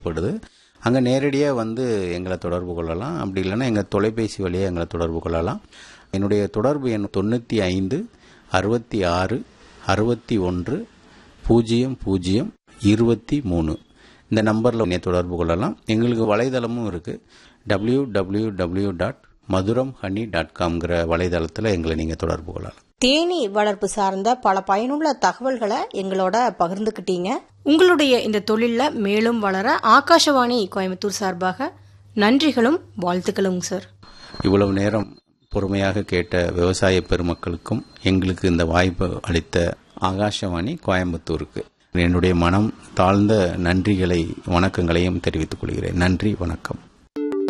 படுது அங்கே நேரடியாக வந்து எங்களை தொடர்பு கொள்ளலாம் அப்படி இல்லைன்னா எங்கள் தொலைபேசி வழியாக எங்களை தொடர்பு கொள்ளலாம் என்னுடைய தொடர்பு எண் தொண்ணூற்றி ஐந்து அறுபத்தி ஆறு அறுபத்தி ஒன்று பூஜ்ஜியம் பூஜ்ஜியம் இருபத்தி மூணு இந்த நம்பரில் என்னை தொடர்பு கொள்ளலாம் எங்களுக்கு வலைதளமும் இருக்குது W W W dot Madhuram honey dot காம்ங்கிற வலைதளத்தில் எங்களை நீங்கள் தொடர்பு கொள்ளலாம் தேனீ வளர்ப்பு சார்ந்த பல பயனுள்ள தகவல்களை எங்களோட பகிர்ந்துக்கிட்டீங்க உங்களுடைய இந்த தொழில்ல மேலும் வளர ஆகாஷவாணி கோயம்புத்தூர் சார்பாக நன்றிகளும் வாழ்த்துக்களும் சார் இவ்வளவு நேரம் பொறுமையாக கேட்ட விவசாய பெருமக்களுக்கும் எங்களுக்கு இந்த வாய்ப்பு அளித்த ஆகாஷவாணி கோயம்புத்தூருக்கு என்னுடைய மனம் தாழ்ந்த நன்றிகளை வணக்கங்களையும் தெரிவித்துக் கொள்கிறேன் நன்றி வணக்கம்